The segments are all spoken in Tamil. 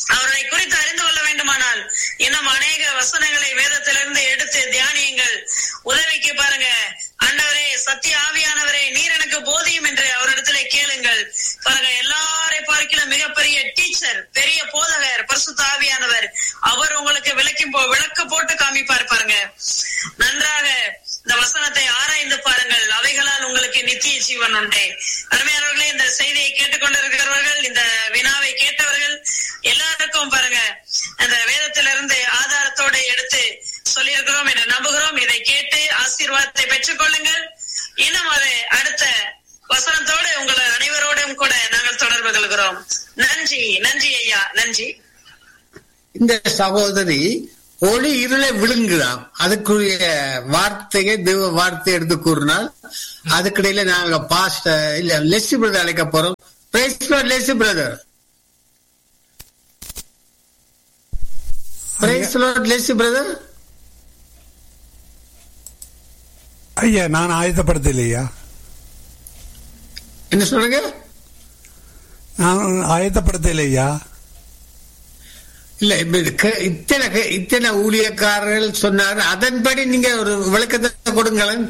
அவரை குறித்து அறிந்து கொள்ள வேண்டுமானால் இன்னும் அநேக வசனங்களை வேதத்திலிருந்து எடுத்து தியானியுங்கள் உதவிக்கு பாருங்க ஆண்டவரே சத்திய ஆவியானவரே நீர் எனக்கு போதியும் என்று அவரிடத்திலே கேளுங்கள் பாருங்க எல்லாரை பார்க்கலாம் மிகப்பெரிய டீச்சர் பெரிய போதகர் பரிசுத்த ஆவியானவர் அவர் உங்களுக்கு விளக்கி போ- விளக்கு போட்டு காமிப்பார் பாருங்க நன்றாக இந்த வசனத்தை ஆராய்ந்து பாருங்கள் அவைகளால் உங்களுக்கு நித்திய ஜீவன் உண்டே அருமையானவர்களே இந்த செய்தியை கேட்டுக்கொண்டிருக்கிறவர்கள் இந்த வினாவை கேட்டவர்கள் எல்லாருக்கும் பாருங்க அந்த வேதத்திலிருந்து ஆதாரத்தோடு எடுத்து சொல்லியிருக்கிறோம் என்று நம்புகிறோம் இதை கேட்டு ஆசீர்வாதத்தை பெற்றுக் கொள்ளுங்கள் இன்னும் அது அடுத்த வசனத்தோடு உங்கள் அனைவரோடும் கூட நாங்கள் தொடர்பு கொள்கிறோம் நன்றி நன்றி ஐயா நன்றி இந்த சகோதரி ஒளி இருளை விழுங்குதாம் அதுக்குரிய வார்த்தையை தெய்வ வார்த்தை எடுத்து கூறினால் அதுக்கிடையில நாங்க பாஸ்ட் இல்ல லெசி பிரதர் அழைக்க போறோம் லெசி பிரதர் லெசி பிரதர் ஐயா நான் ஆயத்தப்படுத்தலையா என்ன சொல்றீங்க நான் ஆயத்தப்படுத்தலையா இல்ல இப்ப இது க- இத்தனை க- இத்தனை ஊழியக்காரர்கள் சொன்னார் அதன்படி நீங்க ஒரு விளக்கத்தை கொடுங்களேன்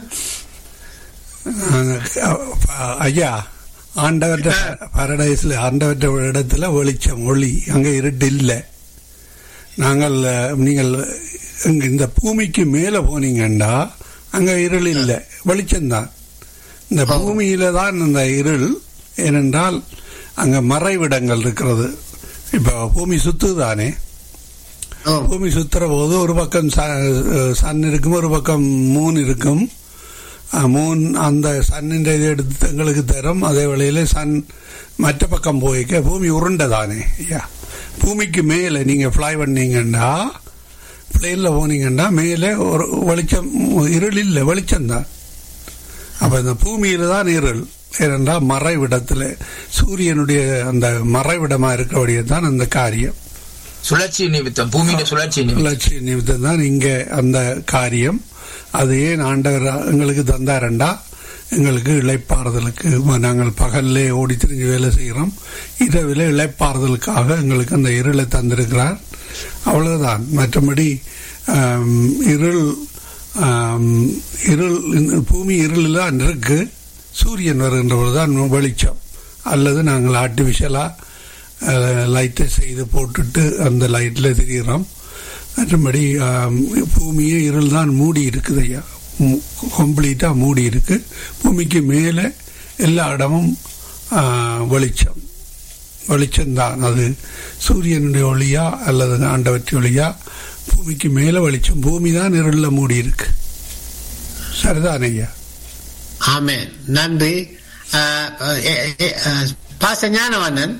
அஹ், ஐயா ஆண்டவற்ற பாரடைஸ்ல ஆண்டவற்ற இடத்துல வெளிச்சம் ஒளி அங்க இருட்டு இல்லை நாங்கள் அஹ், நீங்கள் இங்க இந்த பூமிக்கு மேல போனீங்கன்னா அங்க இருள் இல்லை வெளிச்சம்தான் இந்த பூமியில தான் இந்த இருள் ஏனென்றால் அங்க மறைவிடங்கள் இருக்கிறது இப்ப பூமி சுத்துதானே ஓ, பூமி சுத்துற போது ஒரு பக்கம் சன் இருக்கும் ஒரு பக்கம் மூன் இருக்கும் அஹ், மூன் அந்த சன்னின் இதை எடுத்து எங்களுக்கு தரும் அதே வேளையில சன் மற்ற பக்கம் போய்க்க பூமி உருண்டதானே ஐயா பூமிக்கு மேலே நீங்க ஃப்ளை பண்ணீங்கன்னா பிளேன்ல போனீங்கன்னா மேலே ஒரு வெளிச்சம் இருள் இல்லை வெளிச்சம்தான் அப்ப இந்த பூமியில தான் இருள் ஏனென்றால் மறைவிடத்துல சூரியனுடைய அந்த மறைவிடமா இருக்கக்கூடிய தான் அந்த காரியம் சுழற்சி நிமித்தம் பூமியில சுழற்சி நிமித்தம் சுழற்சி நிமித்தம் தான் இங்க அந்த காரியம் அது ஏன் ஆண்டவர் எங்களுக்கு தந்தாரண்டா எங்களுக்கு இளைப்பாறுதலுக்கு ம- நாங்கள் பகல்லே ஓடி திரிஞ்சு வேலை செய்கிறோம் இரவில் இளைப்பாறுதலுக்காக எங்களுக்கு அந்த இருளை தந்திருக்கிறார் அவ்வளவுதான் மற்றபடி ஆம், இருள் ஆம், இருள் இந்த பூமி இருளில் தான் இருக்கு சூரியன் வருகின்ற பொழுதுதான் வெளிச்சம் அல்லது நாங்கள் ஆர்டிஃபிஷியலாக லைட்டை செய்து போட்டுட்டு அந்த லைட்டில் தெரிகிறோம் மற்றபடி ஆம், பூமியே இருள் தான் மூடி இருக்குது ஐயா கம்ப்ளீட்டாக மூடி இருக்கு பூமிக்கு மேலே எல்லா இடமும் ஆ, வெளிச்சம் வெளிச்சம்தான் அது சூரியனுடைய ஒளியா அல்லது ஆண்டவற்றை ஒளியா பூமிக்கு மேலே வெளிச்சம் பூமி தான் இருளில் மூடி இருக்கு சரிதான் ஐயா ஆமென் நன்றி அஹ், அஹ், எ- எ- அஹ், பாச ஞானவண்ணன்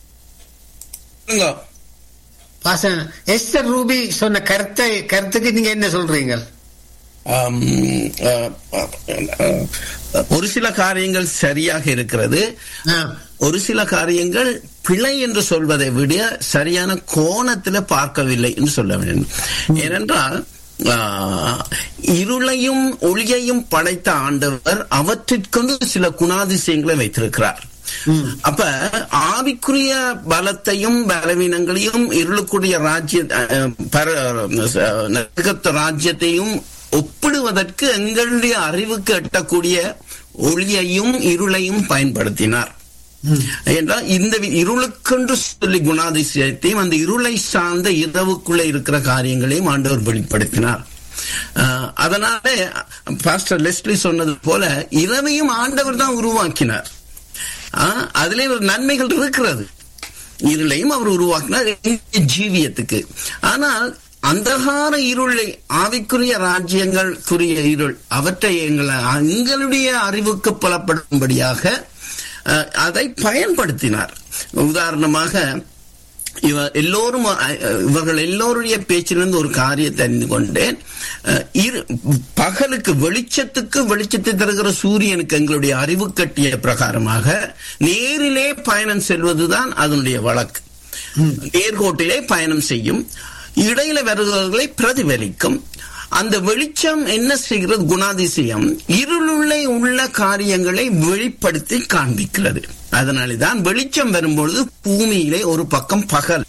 பாச எஸ்தர் ரூபி சொன்ன கருத்தை கருத்துக்கு நீங்க என்ன சொல்றீங்க ஆம், அஹ், அஹ், ஒரு சில காரியங்கள் சரியாக இருக்கிறது ஆ, ஒரு சில காரியங்கள் பிழை என்று சொல்வதை விட சரியான கோணத்தில் பார்க்கவில்லை என்று சொல்ல வேண்டும் ஏனென்றால் ஆஹ், இருளையும் ஒளியையும் படைத்த ஆண்டவர் அவற்றிற்கொண்டு சில குணாதிசயங்களை வைத்திருக்கிறார் அப்ப ஆவிக்குரிய பலத்தையும் பலவீனங்களையும் இருளுக்குரிய ராஜ்ய அஹ், பர- அஹ், நரகத்து ராஜ்யத்தையும் ஒப்பிடுவதற்கு எங்களுடைய அறிவுக்கு எட்டக்கூடிய ஒளியையும் இருளையும் பயன்படுத்தினார் என்றால் இந்த வி- இருளுக்கென்று சொல்லி குணாதிசயத்தையும் அந்த இருளை சார்ந்த இரவுக்குள்ளே இருக்கிற காரியங்களையும் ஆண்டவர் வெளிப்படுத்தினார் ஆஹ், அதனால பாஸ்டர் லெஸ்லி சொன்னது போல இரவையும் ஆண்டவர் தான் உருவாக்கினார் ஆஹ், அதிலே ஒரு நன்மைகள் இருக்கிறது இருளையும் அவர் உருவாக்கினார் இந்த ஜீவியத்துக்கு ஆனால் அந்தகார இருளை ஆவிக்குரிய ராஜ்யங்களுக்குரிய இருள் அவற்றை எங்களை எங்களுடைய அறிவுக்கு புலப்படும்படியாக அஹ், அதை பயன்படுத்தினார் உதாரணமாக இவ எல்லோரும் அஹ், இவர்கள் எல்லோருடைய பேச்சிலிருந்து ஒரு காரியத்தை அறிந்து கொண்டேன் அஹ், இரு- பகலுக்கு வெளிச்சத்துக்கு வெளிச்சத்தை தருகிற சூரியனுக்கு எங்களுடைய அறிவு கட்டிய பிரகாரமாக நேரிலே பயணம் செல்வதுதான் அதனுடைய வழக்கு நேர்கோட்டிலே பயணம் செய்யும் இடையில வருகிறவர்களை பிரதிபலிக்கும் அந்த வெளிச்சம் என்ன செய்கிறது குணாதிசயம் இருளுள்ளே உள்ள காரியங்களை வெளிப்படுத்தி காண்பிக்கிறது அதனால்தான் வெளிச்சம் வரும்பொழுது பூமியிலே ஒரு பக்கம் பகல்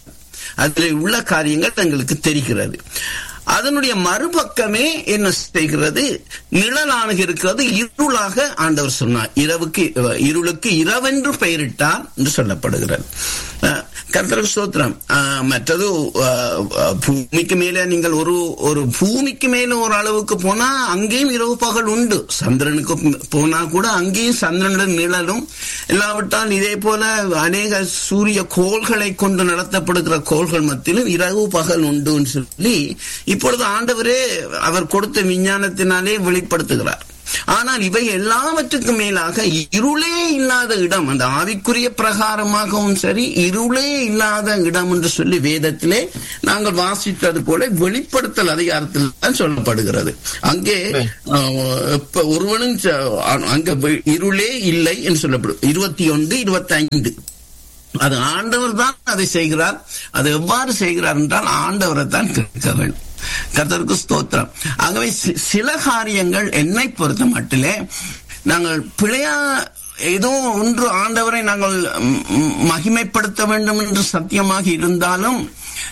அதில் உள்ள காரியங்கள் எங்களுக்கு தெரிகிறது அதனுடைய மறுபக்கமே என்ன செய்கிறது நிழலாக இருக்கிறது இருளாக ஆண்டவர் சொன்னார் இரவுக்கு இருளுக்கு இரவென்று பெயரிட்டார் என்று சொல்லப்படுகிறது அஹ், கர்த்தருக்கு ஸ்தோத்திரம் அஹ், மற்றது அஹ், அஹ், பூமிக்கு மேலே நீங்கள் ஒரு ஒரு பூமிக்கு மேல ஒரு அளவுக்கு போனா அங்கேயும் இரவு பகல் உண்டு சந்திரனுக்கு போனா கூட அங்கேயும் சந்திரனுடைய நிழலும் இல்லாவிட்டால் இதே போல அநேக சூரிய கோள்களை கொண்டு நடத்தப்படுகிற கோள்கள் மத்தியிலும் இரவு பகல் உண்டுன்னு சொல்லி இப்பொழுது ஆண்டவரே அவர் கொடுத்த விஞ்ஞானத்தினாலே வெளிப்படுத்துகிறார் ஆனால் இவை எல்லாவற்றுக்கும் மேலாக இருளே இல்லாத இடம் அந்த ஆவிக்குரிய பிரகாரமாகவும் சரி இருளே இல்லாத இடம் என்று சொல்லி வேதத்திலே நாங்கள் வாசித்தது போல வெளிப்படுத்தல் அதிகாரத்தில் தான் சொல்லப்படுகிறது அங்கே அஹ், இப்ப ஒருவனும் ச- அங்க வெ- இருளே இல்லை என்று சொல்லப்படும் இருபத்தி ஒன்று இருபத்தி ஐந்து அது ஆண்டவர் தான் அதை செய்கிறார் அது எவ்வாறு செய்கிறார் என்றால் ஆண்டவரை தான் கேட்க வேண்டும் கர்த்தருக்கு ஸ்தோத்திரம் ஆகவே சி- சில காரியங்கள் என்னை பொறுத்த மட்டிலே நாங்கள் பிழையா ஏதோ ஒன்று ஆண்டவரை நாங்கள் ம், ம், மகிமைப்படுத்த வேண்டும் என்று சத்தியமாக இருந்தாலும்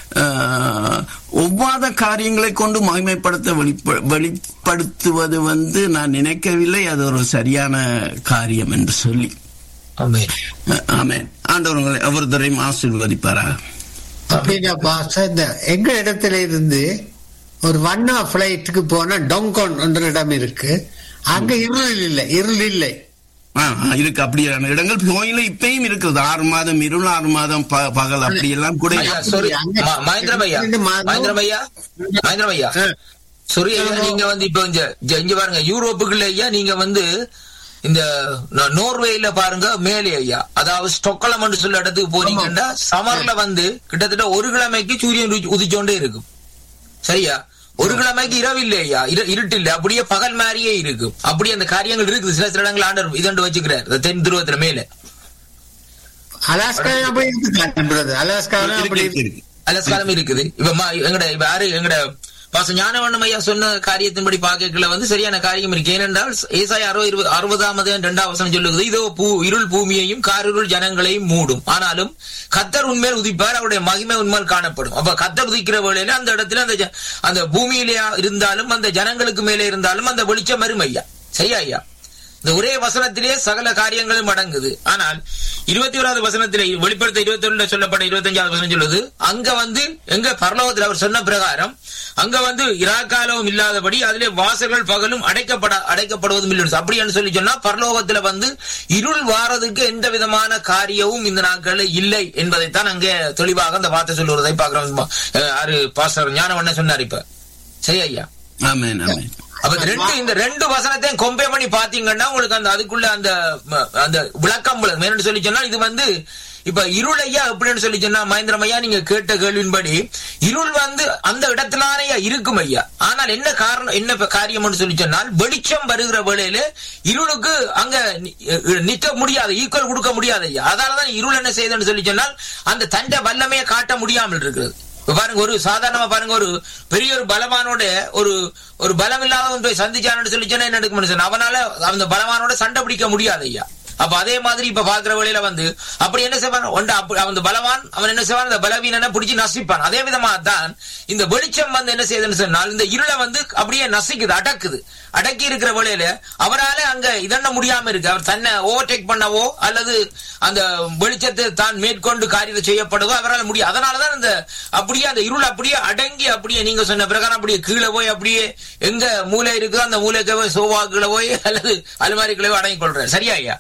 ஆஹ், ஒவ்வாத காரியங்களை கொண்டு மகிமைப்படுத்த வெளிப்ப- வெளிப்படுத்துவது வந்து நான் நினைக்கவில்லை அது ஒரு சரியான காரியம் என்று சொல்லி ஆமென். ஆமென் ஆண்டவர் உங்களை ஒவ்வொருத்தரையும் ஆசீர்வதிப்பாராக அப்படின்னா பாஸ்டர் இந்த எங்க இடத்துல இருந்து ஒரு வண்ணா பிளைட்டுக்கு போனா டொங்கோன் என்ற இடம் இருக்கு அங்க இருள் இல்லை இருள் இல்லை ஆ, ஆ, இருக்கு அப்படியான இடங்கள் கோயில இப்பயும் இருக்குது ஆறு மாதம் இருள் ஆறு மாதம் ப- பகல் அப்படி எல்லாம் கூட ஐயா sorry. ம- மகேந்திரம் ஐயா ரெண்டு மாதம். மகேந்திரம் ஐயா மகேந்திரம் ஐயா ஆ. sorry ஐயா நீங்க வந்து இப்ப இங்க இங்க- இங்க பாருங்க யூரோப்புக்குள்ள ஐயா நீங்க வந்து இந்த நோ- நோர்வேல பாருங்க மேலே ஐயா அதாவது ஸ்டொக்கலம் சொல்ல இடத்துக்கு போனீங்கன்னா சமர்ல வந்து கிட்டத்தட்ட ஒரு கிழமைக்கு சூரியன் உதி- உதிச்சோண்டே இருக்கும் சரியா ஒரு கிழமைக்கு இரவு இல்லை ஐயா இரு- இருட்டு இல்ல அப்படியே பகல் மாதிரியே இருக்கும் அப்படியே அந்த காரியங்கள் இருக்குது சில சில இடங்கள் ஆண்டர் இதண்டு வச்சுக்கிறார் இந்த தென் துருவத்துல மேல அலாஸ்கா அப்படி இருக்கு அலாஸ்கா அப்படி இருக்கு, இருக்கு இருக்கு. அலஸ்காலம் இருக்குது இப்ப மா- எங்கட இப்ப யாரு எங்கட பாச ஞானவண்ணம் ஐயா சொன்ன காரியத்தின்படி பாக்கல வந்து சரியான காரியம் இருக்கு ஏனென்றால் ஏசாய அறுபது அறுபதாமது இரண்டாம் வசனம் சொல்லுகிறது இதோ பூ இருள் பூமியையும் காரிருள் ஜனங்களையும் மூடும் ஆனாலும் கத்தர் உண்மையில் உதிப்பார் அவருடைய மகிமை உண்மையில் காணப்படும் அப்ப கத்தர் உதிக்கிற வேளையில அந்த இடத்துல அந்த ஜ- அந்த பூமியிலே இருந்தாலும் அந்த ஜனங்களுக்கு மேலே இருந்தாலும் அந்த வெளிச்சம் வரும் ஐயா சரியா ஐயா இந்த ஒரே வசனத்திலே சகல காரியங்களும் அடங்குது ஆனால் இருபத்தி ஓராவது வசனத்திலே வெளிப்படுத்த இருபத்தி ஒண்ணுல சொல்லப்பட்ட இருபத்தஞ்சாவது வசனம் சொல்லுது அங்க வந்து எங்க பரலோகத்தில் அவர் சொன்ன பிரகாரம் அங்க வந்து இராக்காலமும் இல்லாதபடி அதிலே வாசல்கள் பகலும் அடைக்கப்பட அடைக்கப்படுவதும் இல்லை அப்படின்னு சொல்லி சொன்னா பரலோகத்துல வந்து இருள் வாரதுக்கு எந்த விதமான காரியமும் இந்த நாட்களில் இல்லை என்பதைத்தான் அங்கே தெளிவாக அந்த வார்த்தை சொல்லுவதை பார்க்கிறோம் அஹ், யாரு பாஸ்டர் ஞானவண்ண சொன்னார் இப்ப சரி ஐயா ஆமென் ஆமென் அப்ப இந்த ரெண்டு இந்த ரெண்டு வசனத்தையும் கம்பேர் பண்ணி பாத்தீங்கன்னா உங்களுக்கு அந்த அதுக்குள்ள அந்த ம, அந்த விளக்கம் விளங்கும். என்னன்னு சொல்லி சொன்னா இது வந்து இப்ப இருள் ஐயா எப்படின்னு சொல்லி சொன்னா மகேந்திரம் ஐயா நீங்க கேட்ட கேள்வியின்படி இருள் வந்து அந்த இடத்துலானையா இருக்கும் ஐயா ஆனால் என்ன காரணம் என்ன இப்ப காரியம்னு சொல்லி சொன்னால் வெளிச்சம் வருகிற வேளையில இருளுக்கு அங்க நி- அஹ் நிக்க முடியாது ஈக்குவல் கொடுக்க முடியாது ஐயா அதனாலதான் இருள் என்ன செய்யுதுன்னு சொல்லி சொன்னால் அந்த தண்டை வல்லமையை காட்ட முடியாமல் இருக்கிறது இப்ப பாருங்க ஒரு சாதாரணமா பாருங்க ஒரு பெரிய ஒரு பலவானோட ஒரு ஒரு பலம் இல்லாதவன் போய் சந்திச்சான்னு சொல்லி சொன்னா என்ன எடுக்க முடியும் அவனால அந்த பலவானோட சண்டை பிடிக்க முடியாது ஐயா அப்ப அதே மாதிரி இப்ப பாக்குற வழியில வந்து அப்படி என்ன செய்வான் ஒன்று அப்படி அவன் பலவான் அவன் என்ன செய்வான் இந்த பலவீனனை பிடிச்சு நசிப்பான் அதே விதமா தான் இந்த வெளிச்சம் வந்து என்ன செய்யுதுன்னு சொன்னால் இந்த இருளை வந்து அப்படியே நசிக்குது அடக்குது அடக்கி இருக்கிற வழியில அவரால அங்க இதண்ண முடியாம இருக்கு அவர் தன்னை ஓவர்டேக் பண்ணவோ அல்லது அந்த வெளிச்சத்தை தான் மேற்கொண்டு காரியத்தை செய்யப்படுவோ அவரால் முடியும் அதனாலதான் இந்த அப்படியே அந்த இருள் அப்படியே அடங்கி அப்படியே நீங்க சொன்ன பிரகாரம் அப்படியே கீழே போய் அப்படியே எங்க மூலை இருக்குதோ அந்த மூலைக்கு போய் சோவா கீழே போய் அல்லது அலுமாரிக்குள்ளே போய் அடங்கி கொள்றாரு சரியா ஐயா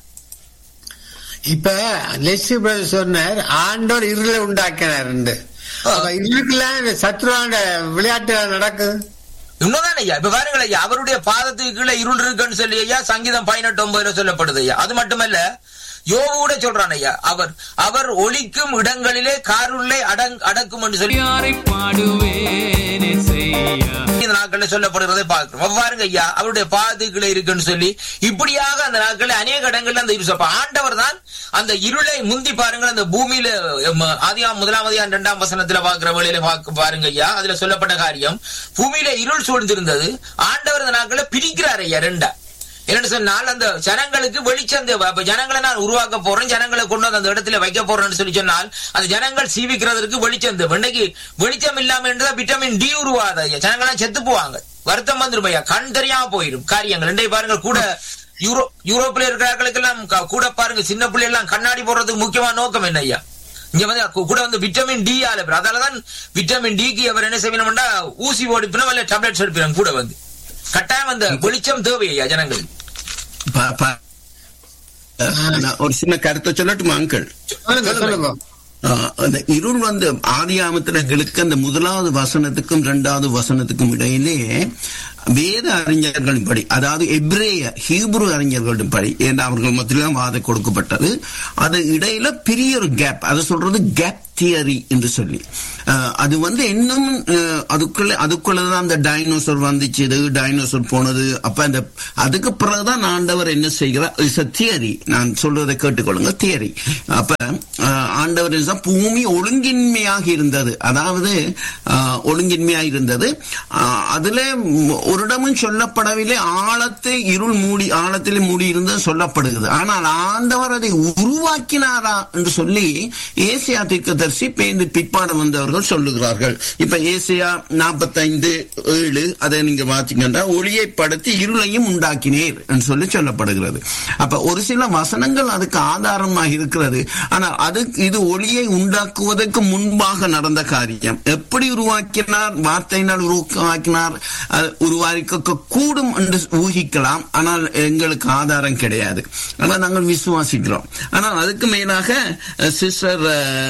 இப்ப லெஸ்ஸி பிரதர் சொன்னார் ஆண்டோர் இருளை உண்டாக்கினார் அப்ப இருளுக்குள்ள சத்ருவான விளையாட்டு நடக்குது உண்மைதான் ஐயா இப்ப பாருங்கள் ஐயா அவருடைய பாதத்துக்கு கீழே இருள் இருக்குன்னு சொல்லி ஐயா சங்கீதம் பதினெட்டு ஒன்பதுல சொல்லப்படுது ஐயா அது மட்டுமல்ல யோபு கூட சொல்றான் ஐயா அவர் அவர் ஒளிக்கும் இடங்களிலே காருள்ளே அடங் அடக்கும் என்று சொல்லி யாரை பாடுவேனே செய்யா இந்த நாட்கள்ல சொல்லப்படுறதை பார்க்கிறோம் அப்ப பாருங்க ஐயா அவருடைய பாதுகளை இருக்குன்னு சொல்லி இப்படியாக அந்த நாட்கள்ல அநேக இடங்கள்ல அந்த இருள் அப்ப ஆண்டவர் தான் அந்த இருளை முந்தி பாருங்க அந்த பூமியில ம, ஆதியாம் முதலாம் அதிகாரம் இரண்டாம் வசனத்துல பாக்குற வழியில பாக்க பாருங்க ஐயா அதுல சொல்லப்பட்ட காரியம் பூமியில இருள் சூழ்ந்திருந்தது ஆண்டவர் இந்த நாட்கள்ல பிரிக்கிறார் ஐயா ரெண்டா என்னன்னு சொன்னால் அந்த ஜனங்களுக்கு வெளிச்சம் தேவை அப்ப ஜனங்களை நான் உருவாக்க போறேன் ஜனங்களை கொண்டு வந்து அந்த இடத்துல வைக்க போறேன்னு சொல்லி சொன்னால் அந்த ஜனங்கள் சீவிக்கிறதுக்கு வெளிச்சம் தேவை இன்னைக்கு வெளிச்சம் இல்லாம இருந்தா விட்டமின் டி உருவாத ஜனங்களாம் செத்து போவாங்க வருத்தம் வந்துரும் ஐயா கண் தெரியாம போயிடும் காரியங்கள் இன்றைய பாருங்க கூட யூரோ யூரோப்ல இருக்கிறவர்களுக்கெல்லாம் க- கூட பாருங்க சின்ன பிள்ளை எல்லாம் கண்ணாடி போடுறதுக்கு முக்கியமான நோக்கம் என்ன ஐயா இங்க வந்து கு- கூட வந்து விட்டமின் டி ஆல அதாலதான் விட்டமின் டிக்கு அவர் என்ன செய்யணும்னா ஊசி ஓடிப்பினோம் இல்ல டேப்லெட்ஸ் எடுப்பினோம் கூட வந்து கட்டாயம் அந்த வெளிச்சம் தேவை ஐயா ஜனங்களுக்கு ப- ப- நான் ஒரு சின்ன கருத்தை சொல்லட்டுமா அங்கிள் சொல்லுங்க சொல்லுங்க ஆஹ் அந்த இருள் வந்து ஆதியாமத்துல எங்களுக்கு அந்த முதலாவது வசனத்துக்கும் இரண்டாவது வசனத்துக்கும் இடையிலே வேத அறிஞர்களின் படி அதாவது எப்ரேய ஹீப்ரு அறிஞர்களின் படி ஏன்னா அவர்கள் மத்தியிலும் வாதை கொடுக்கப்பட்டது அது இடையில பெரிய ஒரு கேப் அதை சொல்றது கேப் தியரி என்று சொல்லி ஆஹ் அது வந்து இன்னும் ஆஹ் அதுக்குள்ள அதுக்குள்ளதான் அந்த டைனோசர் வந்துச்சு இது டைனோசர் போனது அப்ப அந்த அதுக்கு பிறகுதான் ஆண்டவர் என்ன செய்கிறார் இஸ் தியரி நான் சொல்றதை கேட்டுக்கொள்ளுங்க தியரி அப்ப ஆஹ் ஆண்டவர் என்ன செய்தார்? பூமி ஒழுங்கின்மையாக இருந்தது அதாவது ஆஹ் ஒழுங்கின்மையாக இருந்தது ஆஹ் அதுல ம், ஒரு இடமும் சொல்லப்படவில்லை ஆழத்தை இருள் மூடி ஆழத்தில் மூடி இருந்தது சொல்லப்படுகிறது ஆனால் ஆண்டவர் அதை உருவாக்கினாரா என்று சொல்லி ஏசியா தீர்க்கதரிசி பேந்து பிற்பாடு வந்தவர்கள் சொல்லுகிறார்கள் இப்ப ஏசியா நாற்பத்தைந்து ஏழு அதை நீங்க வாசிங்கன்னா ஒளியை படுத்தி இருளையும் உண்டாக்கினேர் என்று சொல்லி சொல்லப்படுகிறது அப்ப ஒரு சில வசனங்கள் அதுக்கு ஆதாரமாக இருக்கிறது ஆனால் அது இது ஒளியை உண்டாக்குவதற்கு முன்பாக நடந்த காரியம் எப்படி உருவாக்கினார் வார்த்தையினால் உருவாக்கினார் அது உருவாக்க கூடும் என்று ஊகிக்கலாம் ஆனால் எங்களுக்கு ஆதாரம் கிடையாது ஆனால் நாங்கள் விசுவாசிக்கிறோம் ஆனால் அதுக்கு மேலாக சிஸ்டர்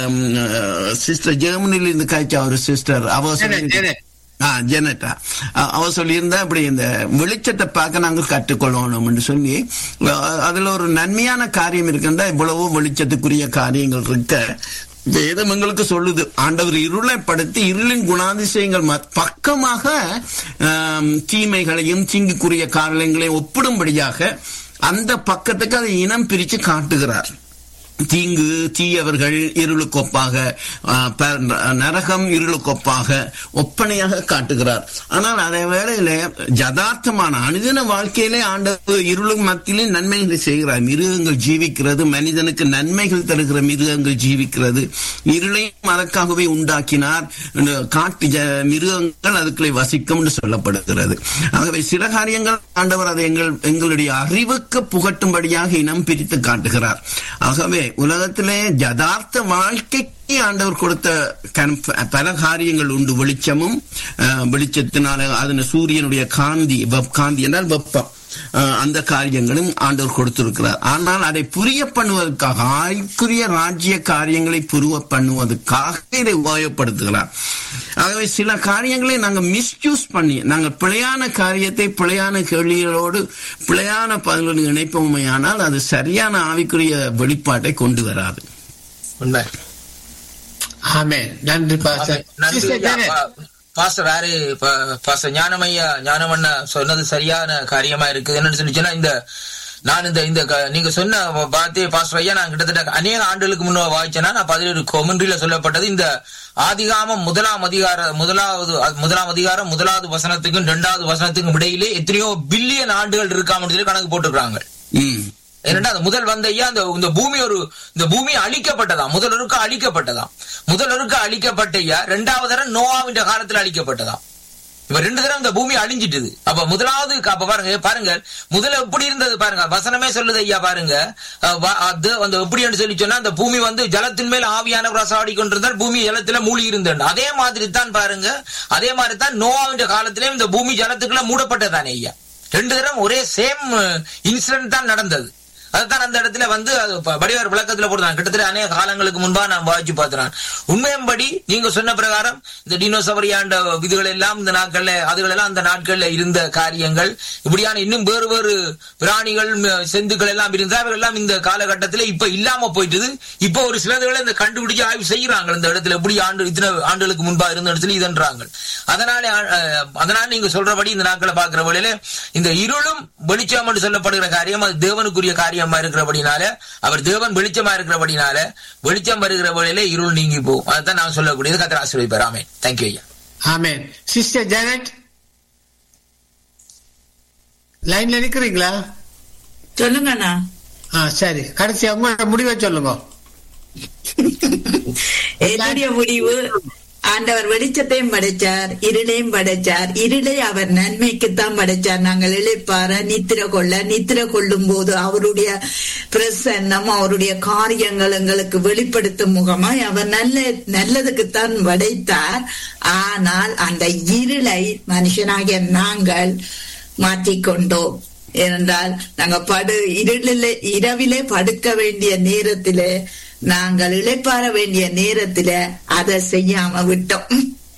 சிஸ்டர் ஜெர்மனியில் இருந்து காய்ச்ச ஒரு சிஸ்டர் அவ சொல்லி- ஜெனட். ஆ, ஜெனட்டா அ- அவ சொல்லியிருந்தா இப்படி இந்த வெளிச்சத்தை பார்க்க நாங்கள் கற்றுக்கொள்ளணும்னு சொல்லி அ- அதுல ஒரு நன்மையான காரியம் இருக்குன்னா இவ்வளவு வெளிச்சத்துக்குரிய காரியங்கள் இருக்க வேதம் எங்களுக்கு சொல்லுது ஆண்டவர் இருளை படுத்தி இருளின் குணாதிசயங்கள் மத்- பக்கமாக ஆம், தீமைகளையும் தீங்குக்குரிய காரியங்களையும் ஒப்பிடும்படியாக அந்த பக்கத்துக்கு அதை இனம் பிரித்து காட்டுகிறார் தீங்கு தீயவர்கள் இருளுக்கொப்பாக ஆ, ப- நரகம் இருளுக்கொப்பாக ஒப்பனையாக காட்டுகிறார் ஆனால் அதே வேளையில யதார்த்தமான அனுதின வாழ்க்கையிலே ஆண்டவர் இருளும் மத்தியிலே நன்மைகளை செய்கிறார் மிருகங்கள் ஜீவிக்கிறது மனிதனுக்கு நன்மைகள் தருகிற மிருகங்கள் ஜீவிக்கிறது இருளையும் அதற்காகவே உண்டாக்கினார் இந்த காட்டு ஜ- மிருகங்கள் அதுக்குள்ளே வசிக்கும் என்று சொல்லப்படுகிறது ஆகவே சில காரியங்கள் ஆண்டவர் அதை எங்கள் எங்களுடைய அறிவுக்கு புகட்டும்படியாக இனம் பிரித்து காட்டுகிறார் ஆகவே உலகத்திலே யதார்த்த வாழ்க்கைக்கு ஆண்டவர் கொடுத்த கண்- பல காரியங்கள் உண்டு வெளிச்சமும் அஹ், வெளிச்சத்தினால அதன சூரியனுடைய காந்தி வெப் காந்தி என்றால் வெப்பம் அஹ், அந்த காரியங்களும் ஆண்டவர் கொடுத்திருக்கிறார் ஆனால் அதை புரிய பண்ணுவதற்காக ஆய்க்குரிய ராஜ்ய காரியங்களை புரிய பண்ணுவதற்காக இதை உபயோகப்படுத்துகிறார் ஆகவே சில காரியங்களை நாங்கள் மிஸ்யூஸ் பண்ணி நாங்கள் பிழையான காரியத்தை பிழையான கேள்விகளோடு பிழையான பதில்களுக்கு இணைப்போமையானால் அது சரியான ஆவிக்குரிய வெளிப்பாட்டை கொண்டு வராது உண்மை ஆமென் நன்றி பாஸ்டர் நன்றி சிஸ்டர் ஐயா. ஜெனட் பா- பாஸ்டர் யாரு பா- பாஸ்டர் ஞானமையா ஞானமண்ணா சொன்னது சரியான காரியமா இருக்குது என்னன்னு சொல்லி சொன்னா இந்த நான் இந்த இந்த க- நீங்க சொன்ன வார்த்தையை பாஸ்டர் ஐயா நான் கிட்டத்தட்ட அநேக ஆண்டுகளுக்கு முன்ன வாய்ச்சேன்னா நான் பதினேழு கொமன்றில சொல்லப்பட்டது இந்த ஆதிகாமம் முதலாம் அதிகார முதலாவது அ- முதலாம் அதிகாரம் முதலாவது வசனத்துக்கும் இரண்டாவது வசனத்துக்கும் இடையிலே எத்தனையோ பில்லியன் ஆண்டுகள் இருக்காமன்னு சொல்லி கணக்கு போட்டுருக்காங்க ம் ஏனென்றா அந்த முதல் வந்த ஐயா அந்த இந்த பூமி ஒரு இந்த பூமி அழிக்கப்பட்டதாம் முதலொருக்கு அழிக்கப்பட்டதாம் முதலொருக்கு அழிக்கப்பட்ட ஐயா ரெண்டாவது தரம் நோவாவின் காலத்துல அழிக்கப்பட்டதாம் இப்ப ரெண்டு தரம் இந்த பூமி அழிஞ்சிட்டுது அப்ப முதலாவது க- அப்ப பாருங்க பாருங்க முதல்ல எப்படி இருந்தது பாருங்க வசனமே சொல்லுது ஐயா பாருங்க அஹ் வ- அது அந்த எப்படின்னு சொல்லி சொன்னா அந்த பூமி வந்து ஜலத்தின் மேல் ஆவியானவர் அசாடி கொண்டிருந்தால் பூமி ஜலத்துல மூழ்கி இருந்தது அதே மாதிரி தான் பாருங்க அதே மாதிரி தான் நோவாவின் காலத்திலே இந்த பூமி ஜலத்துக்குள்ள மூடப்பட்டதானே ஐயா ரெண்டு தரம் ஒரே சேம் இன்சிடென்ட் தான் நடந்தது அதுதான் அந்த இடத்துல வந்து அது ப- வடிவார் விளக்கத்துல போடுறான் கிட்டத்தட்ட அநேக காலங்களுக்கு முன்பா நான் வாய்ச்சி பார்த்தேன் உண்மையம்படி நீங்க சொன்ன பிரகாரம் இந்த டினோசவரியாண்ட இதுகள் எல்லாம் இந்த நாட்கள்ல அதுகள் எல்லாம் அந்த நாட்கள்ல இருந்த காரியங்கள் இப்படியான இன்னும் வேறு வேறு பிராணிகள் ம- செந்துக்கள் எல்லாம் இருந்தா அவைகள் எல்லாம் இந்த காலகட்டத்துல இப்ப இல்லாம போயிட்டுது இப்ப ஒரு சிலதுகளை இந்த கண்டுபிடிச்சு ஆய்வு செய்யறாங்க இந்த இடத்துல எப்படி ஆண்டு இத்தனை ஆண்டுகளுக்கு முன்பா இருந்த இடத்துல இதன்றாங்க அதனால அஹ், அதனால நீங்க சொல்றபடி இந்த நாட்களை பாக்குற வழியில இந்த இருளும் வெளிச்சம் என்று சொல்லப்படுகிற காரியம் அது தேவனுக்குரிய காரியமா இருக்கிறபடினால அவர் தேவன் வெளிச்சமா இருக்கிறபடினால வெளிச்சம் வருகிற வழியில இருள் நீங்கி போகும் அதுதான் நான் சொல்லக்கூடியது கத்திர ஆசிரியர் ஆமே தேங்க்யூ ஐயா ஆமென் சிஸ்டர் ஜெனட் லைன்ல நிக்கிறீங்களா சொல்லுங்கண்ணா ஆ சரி கடைசி உங்களோட முடிவை சொல்லுங்க என்னுடைய முடிவு ஆண்டவர் வெளிச்சத்தையும் படைச்சார் இருளையும் படைச்சார் இருளை அவர் நன்மைக்குத்தான் படைச்சார் நாங்கள் இழைப்பார நித்திர கொள்ள நித்திர கொள்ளும் போது அவருடைய பிரசன்னம் அவருடைய காரியங்கள் எங்களுக்கு வெளிப்படுத்தும் முகமாய் அவர் நல்ல நல்லதுக்குத்தான் படைத்தார் ஆனால் அந்த இருளை மனுஷனாகிய நாங்கள் மாற்றிக்கொண்டோம் ஏனென்றால் நாங்க படு இருளிலே இரவிலே படுக்க வேண்டிய நேரத்திலே நாங்கள் இளைப்பாற வேண்டிய நேரத்தில அதை செய்யாம விட்டோம்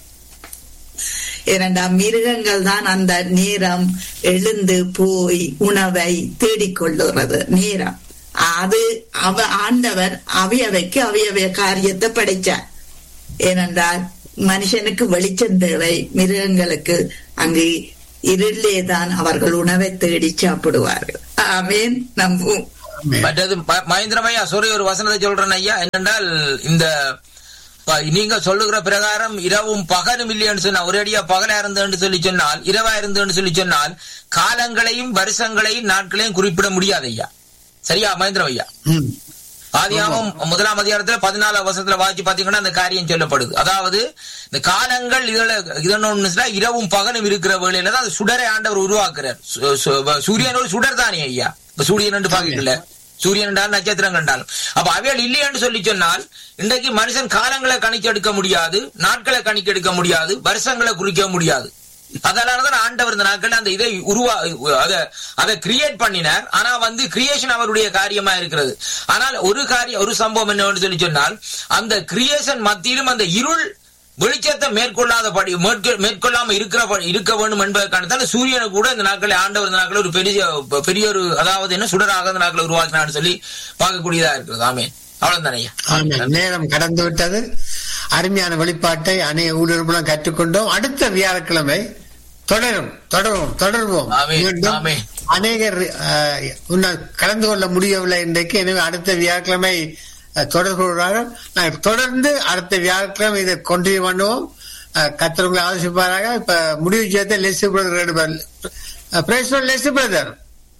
இரண்டாம் மிருகங்கள் தான் அந்த நேரம் எழுந்து போய் உணவை தேடிக்கொள்ளுறது நேரம் அது அவ ஆண்டவர் அவையவைக்கு அவையவைய காரியத்தை படைச்சார் ஏனென்றால் மனுஷனுக்கு வெளிச்சம் தேவை மிருகங்களுக்கு அங்கு இருளே தான் அவர்கள் உணவை தேடி சாப்பிடுவார்கள் ஆமேன் நம்புவோம் மற்றது ம- மகேந்திரமையா sorry ஒரு வசனத்தை சொல்றேன் ஐயா என்னென்றால் இந்த ப- நீங்க சொல்லுகிற பிரகாரம் இரவும் பகலும் இல்லைன்னு சொன்னா ஒரேடியா பகலா இருந்தேன்னு சொல்லி சொன்னால் இரவா இருந்தேன்னு சொல்லி சொன்னால் காலங்களையும் வருஷங்களையும் நாட்களையும் குறிப்பிட முடியாது ஐயா சரியா மகேந்திரம் ஐயா ம் ஆதியாகமம் முதலாம் அதிகாரத்துல பதினாலாம் வருஷத்துல வாசி பாத்தீங்கன்னா அந்த காரியம் சொல்லப்படுது அதாவது இந்த காலங்கள் இதுல இதொன்னு இரவும் பகலும் இருக்கிற வேளையில தான் அந்த சுடரை ஆண்டவர் உருவாக்குறார் சு- சு- சூரியன் ஒரு சுடர் தானே ஐயா இப்ப சூரியன் என்று பாக்கல சூரியன் என்றால் நட்சத்திரம் கண்டாலும் அப்ப அவைகள் இல்லையென்று சொல்லி சொன்னால் இன்றைக்கு மனுஷன் காலங்களை கணிக்கெடுக்க முடியாது நாட்களை கணிக்கெடுக்க முடியாது வருஷங்களை குறிக்க முடியாது அதனாலதான் ஆண்டவர் இந்த நாட்கள் அந்த இதை உருவா அத அதை கிரியேட் பண்ணினார் ஆனா வந்து கிரியேஷன் அவருடைய காரியமா இருக்கிறது ஆனால் ஒரு காரியம் ஒரு சம்பவம் என்னன்னு சொல்லி சொன்னால் அந்த கிரியேஷன் மத்தியிலும் அந்த இருள் வெளிச்சத்தை மேற்கொள்ளாதபடி மேற்கொ- மேற்கொள்ளாம இருக்கிற இருக்க வேண்டும் என்பதற்கான சூரியனை கூட இந்த நாட்களை ஆண்டவர் இந்த நாட்களை ஒரு பெரிய பெரிய ஒரு அதாவது என்ன சுடராக இந்த நாட்களை உருவாக்கினான்னு சொல்லி பார்க்கக்கூடியதா இருக்கிறது ஆமே அவ்வளவுதானே ஐயா ஆமென். நேரம் கடந்து விட்டது அருமையான வெளிப்பாட்டை அநேக ஊழியர்களும் கற்றுக்கொண்டோம் அடுத்த வியாழக்கிழமை தொடரும் தொடரும் தொடர்வோம் ஆமென். மீண்டும் ஆமென். அநேகர் அஹ், இன்னும் கலந்து கொள்ள முடியவில்லை இன்றைக்கு எனவே அடுத்த வியாழக்கிழமை அஹ், தொடர்பு கொள்வார்கள் நாங்கள் தொடர்ந்து அடுத்த வியாழக்கிழமை இதை கொண்டினியூ பண்ணுவோம் அஹ், கர்த்தர் உங்களை ஆலோசிப்பாராக இப்ப முடிவு செய்த லெசி பிரதர் எடுப்பார் பிரேஸ்வர் லெசி பிரதர்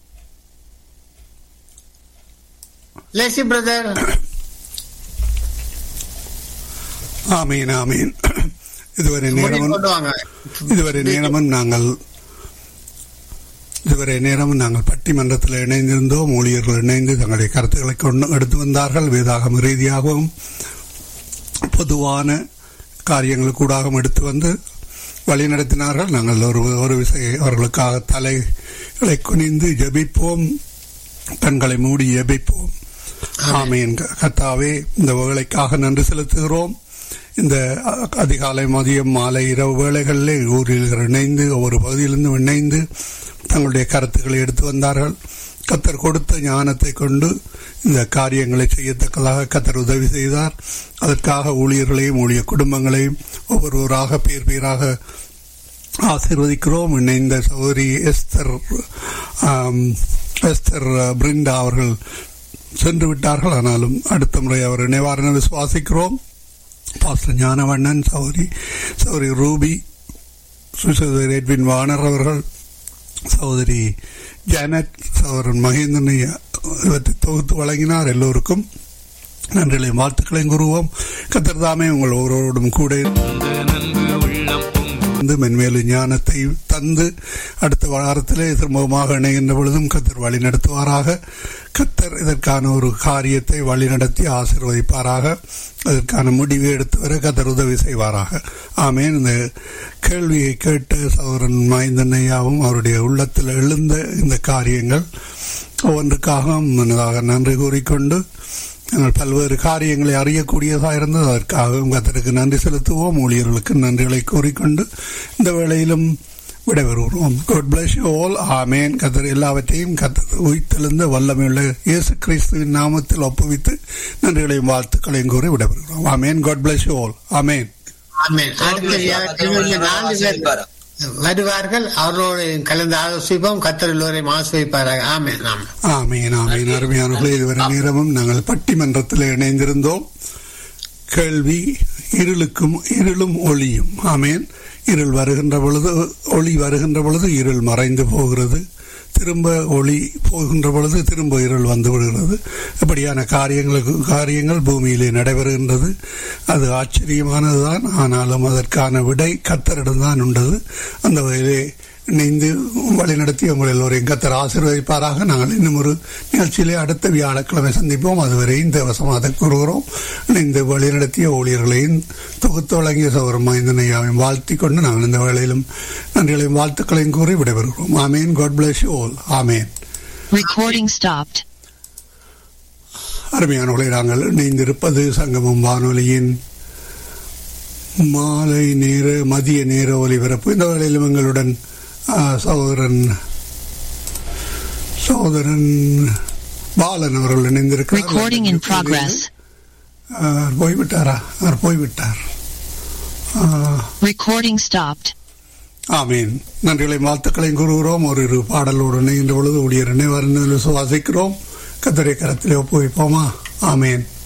லெசி பிரதர் ஆமீன் ஆமீன் இதுவரை நேரமும் கொண்டு வாங்க இதுவரை நேரமும் நாங்கள் இதுவரை நேரமும் நாங்கள் பட்டிமன்றத்தில் இணைந்திருந்தோம் ஊழியர்கள் இணைந்து தங்களுடைய கருத்துக்களை கொண்டு எடுத்து வந்தார்கள் வேதாகம ரீதியாகவும் பொதுவான காரியங்களுக்கூடாகவும் எடுத்து வந்து வழிநடத்தினார்கள் நாங்கள் ஒரு ஒரு விசை அவர்களுக்காக தலைகளை குனிந்து ஜெபிப்போம் கண்களை மூடி ஜெபிப்போம் ஆமீன் கத்தாவே இந்த வேலைக்காக நன்றி செலுத்துகிறோம் இந்த அ- அதிகாலை மதியம் மாலை இரவு வேளைகளிலே ஊரில் இணைந்து ஒவ்வொரு பகுதியிலிருந்தும் இணைந்து தங்களுடைய கருத்துக்களை எடுத்து வந்தார்கள் கத்தர் கொடுத்த ஞானத்தை கொண்டு இந்த காரியங்களை செய்யத்தக்கதாக கத்தர் உதவி செய்தார் அதற்காக ஊழியர்களையும் ஊழிய குடும்பங்களையும் ஒவ்வொருவராக பேர் பேராக ஆசீர்வதிக்கிறோம் இணைந்த சகோதரி எஸ்தர் ஆம், எஸ்தர் பிரிண்டா அவர்கள் சென்று விட்டார்கள் ஆனாலும் அடுத்த முறை அவர் நிவாரண விசுவாசிக்கிறோம் பாஸ்டர் ஞானவண்ணன் சௌரி சௌரி ரூபி சுசோதரி எட்வின் வானர் அவர்கள் சகோதரி ஜானட் சகோதரன் மகேந்திரனை இவற்றை தொகுத்து வழங்கினார் எல்லோருக்கும் நன்றிகளையும் வாழ்த்துக்களையும் கூறுவோம் கத்தர்தாமே உங்கள் ஒவ்வொருவரோடும் கூட அந்த நன்பு உள்ளம் பொங்கும் வந்து மென்மேலும் ஞானத்தை தந்து அடுத்த வாரத்திலே திரும்பமாக இணைகின்ற பொழுதும் கத்தர் வழி நடத்துவாராக கத்தர் இதற்கான ஒரு காரியத்தை வழி நடத்தி ஆசீர்வதிப்பாராக அதற்கான முடிவை எடுத்து வர கத்தர் உதவி செய்வாராக ஆமேன் இந்த கேள்வியை கேட்ட சௌரன் மைந்தன் ஐயாவும் அவருடைய உள்ளத்தில் எழுந்த இந்த காரியங்கள் ஒவ்வொன்றுக்காக முன்னதாக நன்றி கூறிக்கொண்டு நாங்கள் பல்வேறு காரியங்களை அறியக்கூடியதாக இருந்தது அதற்காகவும் கத்தருக்கு நன்றி செலுத்துவோம் ஊழியர்களுக்கு நன்றிகளை கூறிக்கொண்டு இந்த வேளையிலும் விடைபெறுகிறோம் God bless you all ஆமேன் கத்தர் எல்லாவற்றையும் கத்தர் உயிர்த்தெழுந்த வல்லமையுள்ள இயேசு கிறிஸ்துவின் நாமத்தில் ஒப்புவித்து நன்றிகளையும் வாழ்த்துக்களையும் கூறி விடைபெறுகிறோம் ஆமேன் God bless you all ஆமேன் ஆமென் அடுத்த வியாழக்கிழமை இந்த நான்கு பேர் வருவார்கள் அவர்களோடு கலந்து ஆலோசிப்போம் கத்தர் எல்லோரையும் ஆசிரிப்பாராக ஆமென் ஆமென் ஆமீன் ஆமீன் அருமையானவர்களே இதுவரை நேரமும் நாங்கள் பட்டிமன்றத்தில் இணைந்திருந்தோம் கேள்வி இருளுக்கும் இருளும் ஒளியும் ஆமேன் இருள் வருகின்ற பொழுது ஒளி வருகின்ற பொழுது இருள் மறைந்து போகிறது திரும்ப ஒளி போகின்ற பொழுது திரும்ப இருள் வந்து விடுகிறது இப்படியான காரியங்களுக்கு காரியங்கள் பூமியிலே நடைபெறுகின்றது அது ஆச்சரியமானதுதான் ஆனாலும் அதற்கான விடை கத்தரிடம்தான் உண்டது அந்த வகையிலே இணைந்து வழிநடத்தி உங்கள் எல்லோரையும் கத்தர் ஆசீர்வதிப்பாராக நாங்கள் இன்னும் ஒரு நிகழ்ச்சியிலே அடுத்த வியாழக்கிழமை சந்திப்போம் அதுவரை இந்த வசமாக கூறுகிறோம் இணைந்து வழிநடத்திய ஊழியர்களையும் தொகுத்து வழங்கிய சௌரம் மைந்தனையாவையும் வாழ்த்தி கொண்டு நாங்கள் இந்த வேளையிலும் நன்றிகளையும் வாழ்த்துக்களையும் கூறி விடைபெறுகிறோம் amen God bless you all amen Recording stopped. அருமையானவர்களை நாங்கள் இணைந்திருப்பது சங்கமம் வானொலியின் மாலை நேர மதிய நேர ஒலிபரப்பு இந்த வேளையிலும் எங்களுடன் ஆ, சகோதரன் சகோதரன் பாலன் அவர்கள் இணைந்திருக்கிறார் Recording in progress. அவர் போய்விட்டாரா அவர் போய்விட்டார் ஆ, Recording stopped. ஆமீன் நன்றிகளையும் வாழ்த்துக்களையும் கூறுகிறோம் ஒரு இரு பாடலோடு இணைகின்ற பொழுது ஊழியர் நினைவார்ந்து சுவாசிக்கிறோம் கத்தரை கரத்திலே ஒப்புவிப்போமா ஆமீன்